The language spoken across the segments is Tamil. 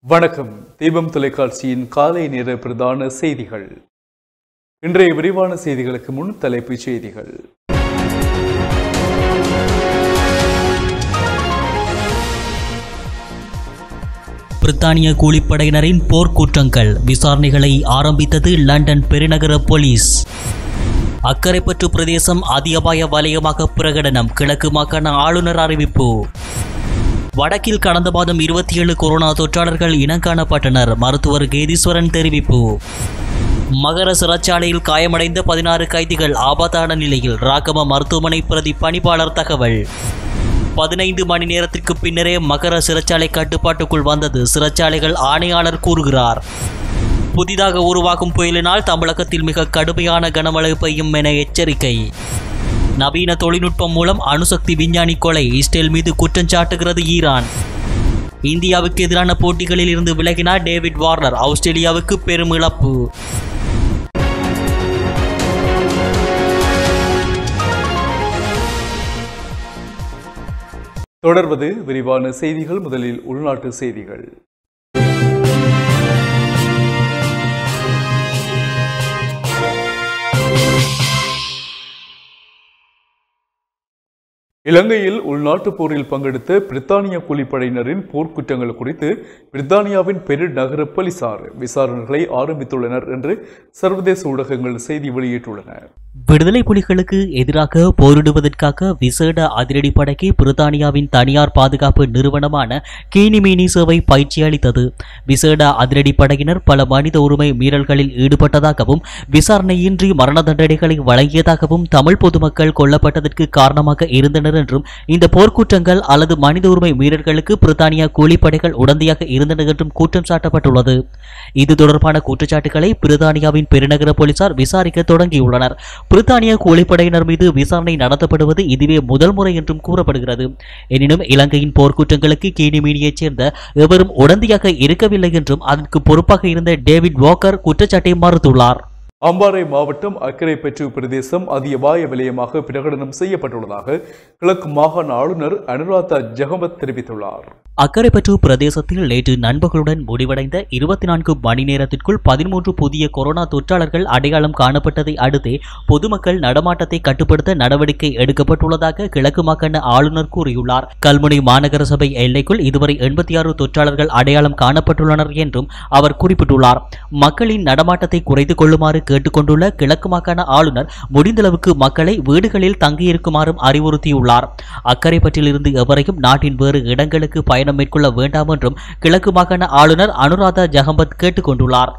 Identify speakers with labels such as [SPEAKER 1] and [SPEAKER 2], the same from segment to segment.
[SPEAKER 1] வணக்கம் தீபம் தொலைக்காட்சியின் காலை நேர பிரதான செய்திகள் இன்றைய விரிவான செய்திகளுக்கு முன் தலைப்புச் செய்திகள்
[SPEAKER 2] பிரித்தானிய கூலிப்படையினரின் போர்க்குற்றங்கள் விசாரணைகளை ஆரம்பித்தது லண்டன் பெருநகர போலீஸ் அக்கரைப்பற்று பிரதேசம் அதிகபாய வலயமாக பிரகடனம் கிழக்கு மாகாண ஆளுநர் அறிவிப்பு வடக்கில் கடந்த மாதம் இருபத்தி ஏழு கொரோனா தொற்றாளர்கள் இனங்காணப்பட்டனர் மருத்துவர் கேதீஸ்வரன் தெரிவிப்பு மகர சிறைச்சாலையில் காயமடைந்த பதினாறு கைதிகள் ஆபத்தான நிலையில் ராகம மருத்துவமனை பிரதி பணிப்பாளர் தகவல் பதினைந்து மணி நேரத்திற்கு பின்னரே மகர சிறைச்சாலை கட்டுப்பாட்டுக்குள் வந்தது சிறைச்சாலைகள் ஆணையாளர் கூறுகிறார் புதிதாக உருவாகும் புயலினால் தமிழகத்தில் மிக கடுமையான கனமழை பெய்யும் என எச்சரிக்கை நவீன தொழில்நுட்பம் மூலம் அணுசக்தி விஞ்ஞானி கொலை இஸ்ரேல் மீது குற்றம் சாட்டுகிறது ஈரான் இந்தியாவுக்கு எதிரான போட்டிகளில் இருந்து விலகினார் டேவிட் வார்னர் ஆஸ்திரேலியாவுக்கு பெரும் இழப்பு
[SPEAKER 1] தொடர்வது விரிவான செய்திகள் முதலில் உள்நாட்டு செய்திகள் இலங்கையில் உள்நாட்டுப் போரில் பங்கெடுத்த பிரித்தானிய கூலிப்படையினரின் போர்க்குற்றங்கள் குறித்து பிரித்தானியாவின் பெருநகர போலீசார் விசாரணைகளை ஆரம்பித்துள்ளனர் என்று சர்வதேச ஊடகங்கள் செய்தி வெளியிட்டுள்ளன
[SPEAKER 2] விடுதலை புலிகளுக்கு எதிராக போரிடுவதற்காக விசேட அதிரடிப்படைக்கு பிரித்தானியாவின் தனியார் பாதுகாப்பு நிறுவனமான கீனிமீனி சேவை பயிற்சி அளித்தது விசேட அதிரடிப்படையினர் பல மனித உரிமை மீறல்களில் ஈடுபட்டதாகவும் விசாரணையின்றி மரண தண்டனைகளை வழங்கியதாகவும் தமிழ் பொதுமக்கள் கொல்லப்பட்டதற்கு காரணமாக இருந்தனர் என்றும் இந்த போர்க்குற்றங்கள் அல்லது மனித உரிமை மீறல்களுக்கு பிரித்தானியா கூலிப்படைகள் உடந்தையாக இருந்தனர் என்றும் குற்றம் சாட்டப்பட்டுள்ளது இது தொடர்பான குற்றச்சாட்டுகளை பிரித்தானியாவின் பெருநகர போலீசார் விசாரிக்க தொடங்கியுள்ளனர் பிரித்தானிய கூலிப்படையினர் மீது விசாரணை நடத்தப்படுவது இதுவே முதல் முறை என்றும் கூறப்படுகிறது எனினும் இலங்கையின் போர்க்குற்றங்களுக்கு கீனிமீனியைச் சேர்ந்த எவரும் உடந்தையாக இருக்கவில்லை என்றும் அதற்கு பொறுப்பாக இருந்த டேவிட் வாக்கர் குற்றச்சாட்டை மறுத்துள்ளார்
[SPEAKER 1] அம்பாறை மாவட்டம் அக்கரைப்பற்று பிரதேசம் அதிகபாய விலையமாக பிரகடனம் செய்யப்பட்டுள்ளதாக கிழக்கு மாகாண ஆளுநர் அனுராதா ஜெகமத் தெரிவித்துள்ளார்
[SPEAKER 2] அக்கரைப்பற்று பிரதேசத்தில் நேற்று நண்பர்களுடன் முடிவடைந்த இருபத்தி நான்கு மணி நேரத்திற்குள் பதிமூன்று புதிய கொரோனா தொற்றாளர்கள் அடையாளம் காணப்பட்டதை அடுத்தே பொதுமக்கள் நடமாட்டத்தை கட்டுப்படுத்த நடவடிக்கை எடுக்கப்பட்டுள்ளதாக கிழக்கு மாகாண ஆளுநர் கூறியுள்ளார் கல்முனை மாநகர சபை எல்லைக்குள் இதுவரை எண்பத்தி ஆறு தொற்றாளர்கள் அடையாளம் காணப்பட்டுள்ளனர் என்றும் அவர் குறிப்பிட்டுள்ளார் மக்களின் நடமாட்டத்தை குறைத்துக் கொள்ளுமாறு கேட்டுக்கொண்டுள்ள கிழக்கு மாகாண ஆளுநர் முடிந்தளவுக்கு மக்களை வீடுகளில் தங்கியிருக்குமாறும் அறிவுறுத்தியுள்ளார் அக்கரைப்பற்றிலிருந்து எவரையும் நாட்டின் வேறு இடங்களுக்கு பயணம் மேற்கொள்ள வேண்டாம் என்றும் கிழக்கு மாகாண ஆளுநர் அனுராதா ஜகம்பத் கேட்டுக்கொண்டுள்ளார்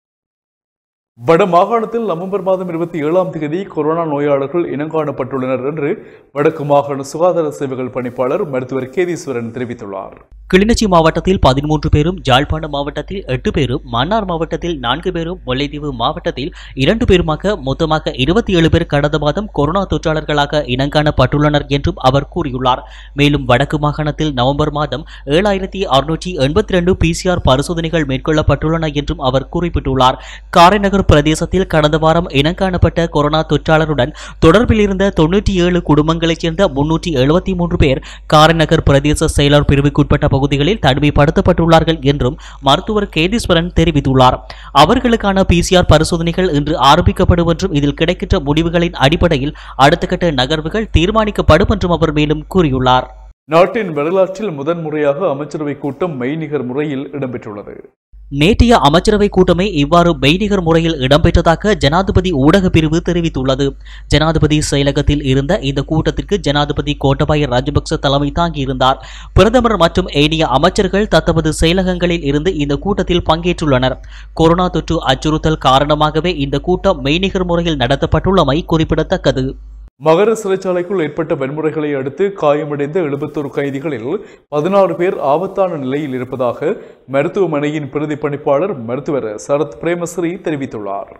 [SPEAKER 1] வட மாகாணத்தில் நவம்பர் மாதம் இருபத்தி ஏழாம் தேதி கொரோனா நோயாளர்கள் இனங்காணப்பட்டுள்ளனர் என்று வடக்கு மாகாண சுகாதார சேவைகள் பணிப்பாளர் மருத்துவர் கேதீஸ்வரன் தெரிவித்துள்ளார்
[SPEAKER 2] கிளிநொச்சி மாவட்டத்தில் பதிமூன்று பேரும் யாழ்ப்பாணம் மாவட்டத்தில் எட்டு பேரும் மன்னார் மாவட்டத்தில் நான்கு பேரும் முல்லைத்தீவு மாவட்டத்தில் இரண்டு பேருமாக மொத்தமாக இருபத்தி ஏழு பேர் கடந்த மாதம் கொரோனா தொற்றாளர்களாக இனங்காணப்பட்டுள்ளனர் என்றும் அவர் கூறியுள்ளார் மேலும் வடக்கு மாகாணத்தில் நவம்பர் மாதம் ஏழாயிரத்தி அறுநூற்றி எண்பத்தி ரெண்டு பிசிஆர் பரிசோதனைகள் மேற்கொள்ளப்பட்டுள்ளன என்றும் அவர் குறிப்பிட்டுள்ளார் காரைநகர் பிரதேசத்தில் கடந்த வாரம் இனங்காணப்பட்ட கொரோனா தொற்றாளருடன் தொடர்பில் இருந்த தொன்னூற்றி ஏழு குடும்பங்களைச் சேர்ந்த முன்னூற்றி எழுபத்தி மூன்று பேர் காரைநகர் பிரதேச செயலர் பிரிவுக்குட்பட்ட பகுதிகளில் தனிமைப்படுத்தப்பட்டுள்ளார்கள் என்றும் மருத்துவர் கேதீஸ்வரன் தெரிவித்துள்ளார் அவர்களுக்கான பிசிஆர் பரிசோதனைகள் இன்று ஆரம்பிக்கப்படும் என்றும் இதில் கிடைக்கின்ற முடிவுகளின் அடிப்படையில் அடுத்த கட்ட நகர்வுகள் தீர்மானிக்கப்படும் என்றும் அவர் மேலும் கூறியுள்ளார்
[SPEAKER 1] நாட்டின் வரலாற்றில் முதன்முறையாக அமைச்சரவை கூட்டம் மெய்நிகர் முறையில் இடம்பெற்றுள்ளது
[SPEAKER 2] நேற்றைய அமைச்சரவை கூட்டமே இவ்வாறு மெய்நிகர் முறையில் இடம்பெற்றதாக ஜனாதிபதி ஊடக பிரிவு தெரிவித்துள்ளது ஜனாதிபதி செயலகத்தில் இருந்த இந்த கூட்டத்திற்கு ஜனாதிபதி கோட்டபாய ராஜபக்ச தலைமை தாங்கியிருந்தார் பிரதமர் மற்றும் ஏனைய அமைச்சர்கள் தத்தமது செயலகங்களில் இருந்து இந்த கூட்டத்தில் பங்கேற்றுள்ளனர் கொரோனா தொற்று அச்சுறுத்தல் காரணமாகவே இந்த கூட்டம் மெய்நிகர் முறையில் நடத்தப்பட்டுள்ளமை குறிப்பிடத்தக்கது
[SPEAKER 1] மகர சிறைச்சாலைக்குள் ஏற்பட்ட வன்முறைகளை அடுத்து காயமடைந்த எழுபத்தொரு கைதிகளில் பதினாறு பேர் ஆபத்தான நிலையில் இருப்பதாக மருத்துவமனையின் பிரதி பணிப்பாளர் மருத்துவர் சரத் பிரேமஸ்ரீ தெரிவித்துள்ளார்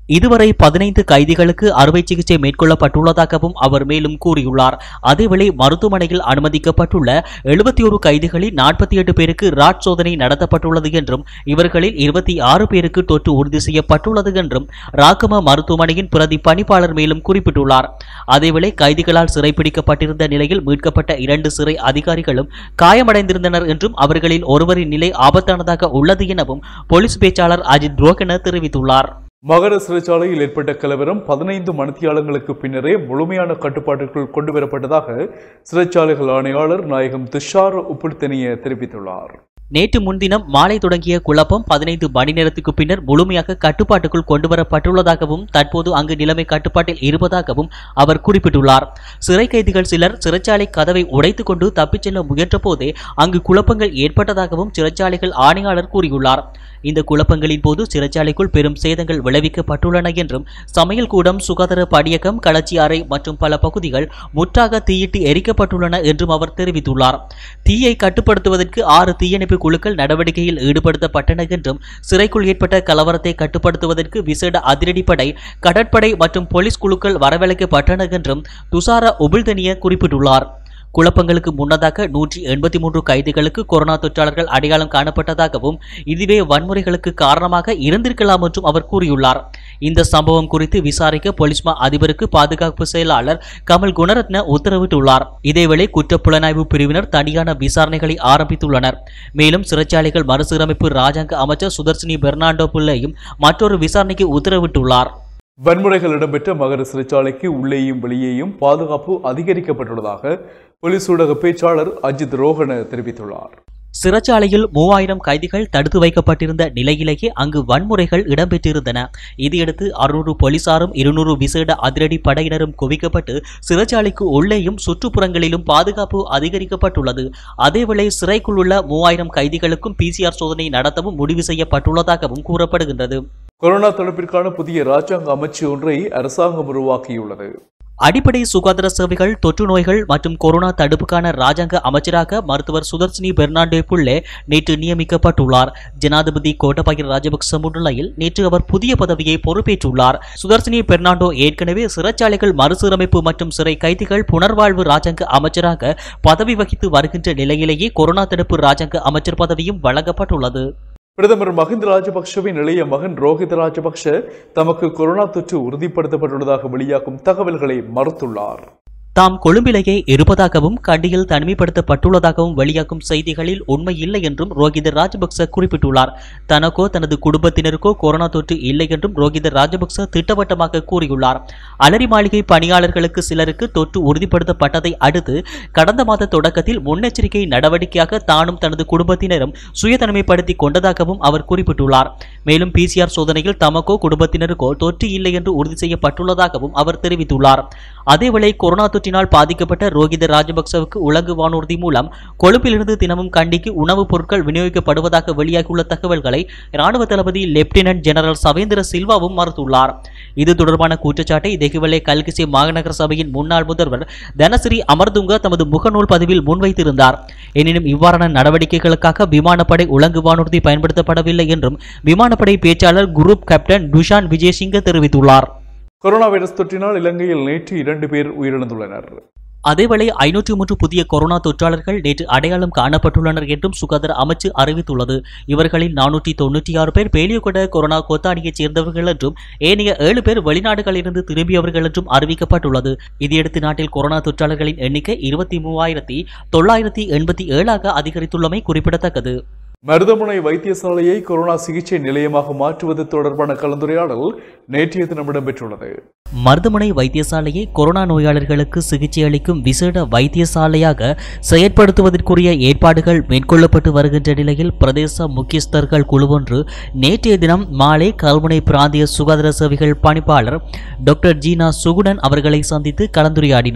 [SPEAKER 2] இதுவரை பதினைந்து கைதிகளுக்கு அறுவை சிகிச்சை மேற்கொள்ளப்பட்டுள்ளதாகவும் அவர் மேலும் கூறியுள்ளார் அதேவேளை மருத்துவமனையில் அனுமதிக்கப்பட்டுள்ள எழுபத்தி ஒரு கைதிகளில் நாற்பத்தி எட்டு பேருக்கு ராட் சோதனை நடத்தப்பட்டுள்ளது என்றும் இவர்களில் இருபத்தி ஆறு பேருக்கு தொற்று உறுதி செய்யப்பட்டுள்ளது என்றும் ராக்கம மருத்துவமனையின் பிரதி பணிப்பாளர் மேலும் குறிப்பிட்டுள்ளார் அதேவேளை கைதிகளால் சிறைப்பிடிக்கப்பட்டிருந்த நிலையில் மீட்கப்பட்ட இரண்டு சிறை அதிகாரிகளும் காயமடைந்திருந்தனர் என்றும் அவர்களில் ஒருவரின் நிலை ஆபத்தானதாக உள்ளது எனவும் போலீஸ் பேச்சாளர் அஜித் ரோகன தெரிவித்துள்ளார்
[SPEAKER 1] மகர சிறைச்சாலையில் ஏற்பட்ட கலவரம் பதினைந்து மணித்தியாலங்களுக்கு பின்னரே முழுமையான கட்டுப்பாட்டுக்குள் கொண்டு வரப்பட்டதாக சிறைச்சாலைகள் ஆணையாளர் நாயகம் துஷார் உப்புடுத்தனிய தெரிவித்துள்ளார்
[SPEAKER 2] நேற்று முன்தினம் மாலை தொடங்கிய குழப்பம் பதினைந்து மணி நேரத்துக்கு பின்னர் முழுமையாக கட்டுப்பாட்டுக்குள் கொண்டுவரப்பட்டுள்ளதாகவும் தற்போது அங்கு நிலைமை கட்டுப்பாட்டில் இருப்பதாகவும் அவர் குறிப்பிட்டுள்ளார் சிறை கைதிகள் சிலர் சிறைச்சாலை கதவை உடைத்துக் கொண்டு தப்பிச் செல்ல முயன்ற போதே அங்கு குழப்பங்கள் ஏற்பட்டதாகவும் சிறைச்சாலைகள் ஆணையாளர் கூறியுள்ளார் இந்த குழப்பங்களின் போது சிறைச்சாலைக்குள் பெரும் சேதங்கள் விளைவிக்கப்பட்டுள்ளன என்றும் சமையல் கூடம் சுகாதார படியகம் களச்சி அறை மற்றும் பல பகுதிகள் முற்றாக தீயிட்டு எரிக்கப்பட்டுள்ளன என்றும் அவர் தெரிவித்துள்ளார் தீயை கட்டுப்படுத்துவதற்கு ஆறு தீயணைப்பு குழுக்கள் நடவடிக்கையில் ஈடுபடுத்தப்பட்டன என்றும் சிறைக்குள் ஏற்பட்ட கலவரத்தை கட்டுப்படுத்துவதற்கு விசேட அதிரடிப்படை கடற்படை மற்றும் போலீஸ் குழுக்கள் வரவழைக்கப்பட்டன என்றும் துஷார உபில்தனிய குறிப்பிட்டுள்ளார் குழப்பங்களுக்கு முன்னதாக நூற்றி எண்பத்தி மூன்று கைதிகளுக்கு கொரோனா தொற்றாளர்கள் அடையாளம் காணப்பட்டதாகவும் இதுவே வன்முறைகளுக்கு காரணமாக இருந்திருக்கலாம் என்றும் அவர் கூறியுள்ளார் இந்த சம்பவம் குறித்து விசாரிக்க போலீஸ் மா அதிபருக்கு பாதுகாப்பு செயலாளர் கமல் குணரத்ன உத்தரவிட்டுள்ளார் இதேவேளை குற்றப்புலனாய்வு பிரிவினர் தனியான விசாரணைகளை ஆரம்பித்துள்ளனர் மேலும் சிறைச்சாலைகள் மறுசீரமைப்பு ராஜாங்க அமைச்சர் சுதர்சினி பெர்னாண்டோ பிள்ளையும் மற்றொரு விசாரணைக்கு உத்தரவிட்டுள்ளார்
[SPEAKER 1] வன்முறைகள் இடம்பெற்ற மகர சிறைச்சாலைக்கு உள்ளேயும் வெளியேயும் பாதுகாப்பு அதிகரிக்கப்பட்டுள்ளதாக போலீஸ் ஊடக பேச்சாளர் அஜித் ரோஹன தெரிவித்துள்ளார்
[SPEAKER 2] சிறைச்சாலையில் மூவாயிரம் கைதிகள் தடுத்து வைக்கப்பட்டிருந்த நிலையிலேயே அங்கு வன்முறைகள் இடம்பெற்றிருந்தன இதையடுத்து அறுநூறு போலீசாரும் இருநூறு விசேட அதிரடி படையினரும் குவிக்கப்பட்டு சிறைச்சாலைக்கு உள்ளேயும் சுற்றுப்புறங்களிலும் பாதுகாப்பு அதிகரிக்கப்பட்டுள்ளது அதேவேளை சிறைக்குள் உள்ள மூவாயிரம் கைதிகளுக்கும் பிசிஆர் சோதனை நடத்தவும் முடிவு செய்யப்பட்டுள்ளதாகவும் கூறப்படுகின்றது
[SPEAKER 1] கொரோனா தடுப்பிற்கான புதிய ராஜாங்க அமைச்சு ஒன்றை அரசாங்கம் உருவாக்கியுள்ளது
[SPEAKER 2] அடிப்படை சுகாதார சேவைகள் தொற்று நோய்கள் மற்றும் கொரோனா தடுப்புக்கான ராஜாங்க அமைச்சராக மருத்துவர் சுதர்சினி பெர்னாண்டே புள்ளே நேற்று நியமிக்கப்பட்டுள்ளார் ஜனாதிபதி கோட்டபாய ராஜபக்ச முன்னிலையில் நேற்று அவர் புதிய பதவியை பொறுப்பேற்றுள்ளார் சுதர்சினி பெர்னாண்டோ ஏற்கனவே சிறைச்சாலைகள் மறுசீரமைப்பு மற்றும் சிறை கைதிகள் புனர்வாழ்வு ராஜாங்க அமைச்சராக பதவி வகித்து வருகின்ற நிலையிலேயே கொரோனா தடுப்பு ராஜாங்க அமைச்சர் பதவியும் வழங்கப்பட்டுள்ளது
[SPEAKER 1] பிரதமர் மஹிந்த ராஜபக்ஷவின் இளைய மகன் ரோஹித் ராஜபக்ஷ தமக்கு கொரோனா தொற்று உறுதிப்படுத்தப்பட்டுள்ளதாக வெளியாகும் தகவல்களை மறுத்துள்ளார்
[SPEAKER 2] தாம் கொழும்பிலேயே இருப்பதாகவும் கண்டியில் தனிமைப்படுத்தப்பட்டுள்ளதாகவும் வெளியாகும் செய்திகளில் உண்மை இல்லை என்றும் ரோகித ராஜபக்ச குறிப்பிட்டுள்ளார் தனக்கோ தனது குடும்பத்தினருக்கோ கொரோனா தொற்று இல்லை என்றும் ரோகித ராஜபக்ச திட்டவட்டமாக கூறியுள்ளார் அலரி மாளிகை பணியாளர்களுக்கு சிலருக்கு தொற்று உறுதிப்படுத்தப்பட்டதை அடுத்து கடந்த மாத தொடக்கத்தில் முன்னெச்சரிக்கை நடவடிக்கையாக தானும் தனது குடும்பத்தினரும் சுய தனிமைப்படுத்திக் கொண்டதாகவும் அவர் குறிப்பிட்டுள்ளார் மேலும் பிசிஆர் சோதனையில் தமக்கோ குடும்பத்தினருக்கோ தொற்று இல்லை என்று உறுதி செய்யப்பட்டுள்ளதாகவும் அவர் தெரிவித்துள்ளார் அதேவேளை கொரோனா தொற்றினால் பாதிக்கப்பட்ட ரோகித ராஜபக்சவுக்கு உலகு வானூர்தி மூலம் கொழும்பிலிருந்து தினமும் கண்டிக்கு உணவுப் பொருட்கள் விநியோகிக்கப்படுவதாக வெளியாகியுள்ள தகவல்களை இராணுவ தளபதி லெப்டினன்ட் ஜெனரல் சவேந்திர சில்வாவும் மறுத்துள்ளார் இது தொடர்பான குற்றச்சாட்டை தெஹிவலே கல்கிசே மாநகர சபையின் முன்னாள் முதல்வர் தனசிறி அமர்துங்க தமது முகநூல் பதிவில் முன்வைத்திருந்தார் எனினும் இவ்வாறான நடவடிக்கைகளுக்காக விமானப்படை உலங்கு வானூர்தி பயன்படுத்தப்படவில்லை என்றும் விமானப்படை பேச்சாளர் குரூப் கேப்டன் துஷான் விஜயசிங்க தெரிவித்துள்ளார்
[SPEAKER 1] கொரோனா வைரஸ் தொற்றினால் இலங்கையில் நேற்று இரண்டு பேர் உயிரிழந்துள்ளனர்
[SPEAKER 2] அதேவேளை ஐநூற்றி மூன்று புதிய கொரோனா தொற்றாளர்கள் நேற்று அடையாளம் காணப்பட்டுள்ளனர் என்றும் சுகாதார அமைச்சு அறிவித்துள்ளது இவர்களில் நானூற்றி தொண்ணூற்றி ஆறு பேர் பேலியகொட கொரோனா கோத்தானியைச் சேர்ந்தவர்கள் என்றும் ஏனைய ஏழு பேர் வெளிநாடுகளிலிருந்து திரும்பியவர்கள் என்றும் அறிவிக்கப்பட்டுள்ளது இதையடுத்து நாட்டில் கொரோனா தொற்றாளர்களின் எண்ணிக்கை இருபத்தி மூவாயிரத்தி தொள்ளாயிரத்தி எண்பத்தி ஏழாக அதிகரித்துள்ளமை குறிப்பிடத்தக்கது
[SPEAKER 1] மருதமுனை வைத்தியசாலையை கொரோனா சிகிச்சை நிலையமாக மாற்றுவது தொடர்பான கலந்துரையாடல் நேற்றைய தினம் இடம்பெற்றுள்ளது
[SPEAKER 2] மருதமனை வைத்தியசாலையை கொரோனா நோயாளர்களுக்கு சிகிச்சை அளிக்கும் விசேட வைத்தியசாலையாக செயற்படுத்துவதற்குரிய ஏற்பாடுகள் மேற்கொள்ளப்பட்டு வருகின்ற நிலையில் பிரதேச முக்கியஸ்தர்கள் குழுவொன்று நேற்றைய தினம் மாலை கல்முனை பிராந்திய சுகாதார சேவைகள் பணிப்பாளர் டாக்டர் ஜீனா சுகுடன் அவர்களை சந்தித்து கலந்துரையாடினார்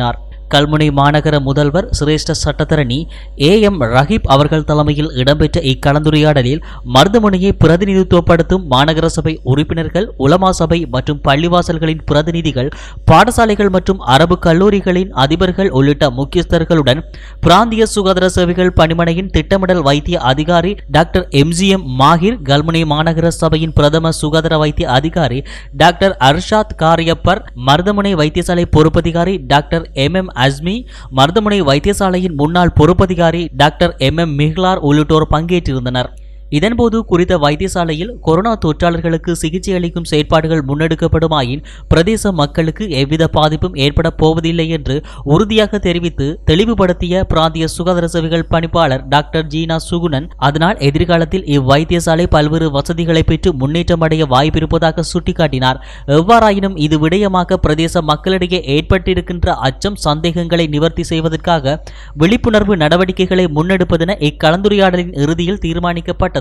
[SPEAKER 2] கல்முனை மாநகர முதல்வர் சிரேஷ்ட சட்டத்தரணி ஏ எம் ரஹீப் அவர்கள் தலைமையில் இடம்பெற்ற இக்கலந்துரையாடலில் மருதமுனையை பிரதிநிதித்துவப்படுத்தும் மாநகர சபை உறுப்பினர்கள் உலமா சபை மற்றும் பள்ளிவாசல்களின் பிரதிநிதிகள் பாடசாலைகள் மற்றும் அரபு கல்லூரிகளின் அதிபர்கள் உள்ளிட்ட முக்கியஸ்தர்களுடன் பிராந்திய சுகாதார சேவைகள் பணிமனையின் திட்டமிடல் வைத்திய அதிகாரி டாக்டர் எம்ஜிஎம் மாஹிர் கல்முனை மாநகர சபையின் பிரதம சுகாதார வைத்திய அதிகாரி டாக்டர் அர்ஷாத் காரியப்பர் மருதமுனை வைத்தியசாலை பொறுப்பதிகாரி doctor M M Asmi Maruthamunai வைத்தியசாலையின் முன்னாள் பொறுப்பதிகாரி டாக்டர் எம் எம் மிஹ்லார் உள்ளிட்டோர் பங்கேற்றிருந்தனர் இதன்போது குறித்த வைத்தியசாலையில் கொரோனா தொற்றாளர்களுக்கு சிகிச்சை அளிக்கும் செயற்பாடுகள் முன்னெடுக்கப்படுமாயின் பிரதேச மக்களுக்கு எவ்வித பாதிப்பும் ஏற்பட போவதில்லை என்று உறுதியாக தெரிவித்து தெளிவுபடுத்திய பிராந்திய சுகாதார சேவைகள் பணிப்பாளர் டாக்டர் ஜீனா சுகுணன் அதனால் எதிர்காலத்தில் இவ்வைத்தியசாலை பல்வேறு வசதிகளை பெற்று முன்னேற்றமடைய வாய்ப்பிருப்பதாக சுட்டிக்காட்டினார் எவ்வாறாயினும் இது விடயமாக பிரதேச மக்களிடையே ஏற்பட்டிருக்கின்ற அச்சம் சந்தேகங்களை நிவர்த்தி செய்வதற்காக விழிப்புணர்வு நடவடிக்கைகளை முன்னெடுப்பதென இக்கலந்துரையாடலின் இறுதியில் தீர்மானிக்கப்பட்டது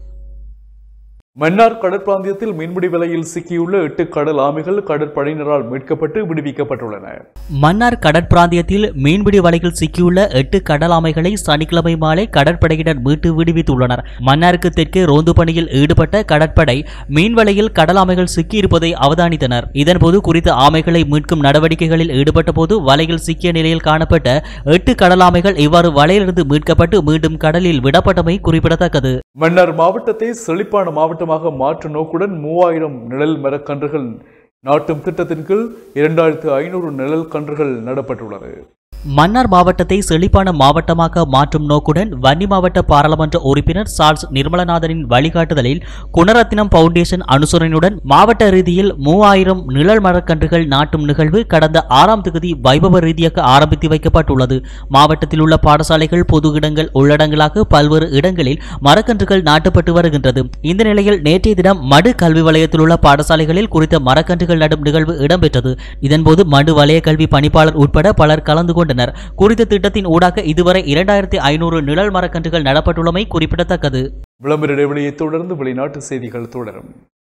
[SPEAKER 1] மன்னார் கடற்பிராந்தியத்தில் மீன்பிடி வலையில் சிக்கியுள்ள எட்டு கடல் ஆமைகள் கடற்படையினரால் மீட்கப்பட்டு விடுவிக்கப்பட்டுள்ளன
[SPEAKER 2] மன்னார் கடற்பிராந்தியத்தில் மீன்பிடி வலையில் சிக்கியுள்ள எட்டு கடல் ஆமைகளை சனிக்கிழமை மாலை கடற்படையினர் மீட்டு விடுவித்துள்ளனர் மன்னாருக்கு தெற்கே ரோந்து பணியில் ஈடுபட்ட கடற்படை மீன் வலையில் கடல் ஆமைகள் சிக்கியிருப்பதை அவதானித்தனர் இதன்போது குறித்த ஆமைகளை மீட்கும் நடவடிக்கைகளில் ஈடுபட்ட போது வலையில் சிக்கிய நிலையில் காணப்பட்ட எட்டு கடல் ஆமைகள் இவ்வாறு வலையிலிருந்து மீட்கப்பட்டு மீண்டும் கடலில் விடப்பட்டமை குறிப்பிடத்தக்கது
[SPEAKER 1] மன்னார் மாவட்டத்தை செழிப்பான மாவட்டமாக மாற்றும் நோக்குடன் மூவாயிரம் நிழல் மரக்கன்றுகள் நாட்டும் திட்டத்தின் கீழ் இரண்டாயிரத்து ஐநூறு நிழல் கன்றுகள் நடப்பட்டுள்ளது
[SPEAKER 2] மன்னார் மாவட்டத்தை செழிப்பான மாவட்டமாக மாற்றும் நோக்குடன் வன்னி மாவட்ட பாராளுமன்ற உறுப்பினர் சார்ல்ஸ் நிர்மலநாதனின் வழிகாட்டுதலில் குணரத்னம் பவுண்டேஷன் அனுசரணையுடன் மாவட்ட ரீதியில் மூவாயிரம் நிழல் மரக்கன்றுகள் நாட்டும் நிகழ்வு கடந்த ஆறாம் தேதி வைபவ ரீதியாக ஆரம்பித்து வைக்கப்பட்டுள்ளது மாவட்டத்தில் உள்ள பாடசாலைகள் பொது இடங்கள் உள்ளடங்களாக பல்வேறு இடங்களில் மரக்கன்றுகள் நாட்டப்பட்டு வருகின்றது இந்த நிலையில் நேற்றைய தினம் மடு கல்வி வலயத்தில் உள்ள பாடசாலைகளில் குறித்த மரக்கன்றுகள் நடும் நிகழ்வு இடம்பெற்றது இதன்போது மடு வலய கல்வி பணிப்பாளர் உட்பட பலர் கலந்து கொண்டனர் குறித்த திட்டத்தின் ஊடாக இதுவரை இரண்டாயிரத்தி ஐநூறு நிழல் மரக்கன்றுகள் நடப்பட்டுள்ளமை குறிப்பிடத்தக்கது
[SPEAKER 1] விளம்பர இடைவெளியை தொடர்ந்து வெளிநாட்டு செய்திகள் தொடரும்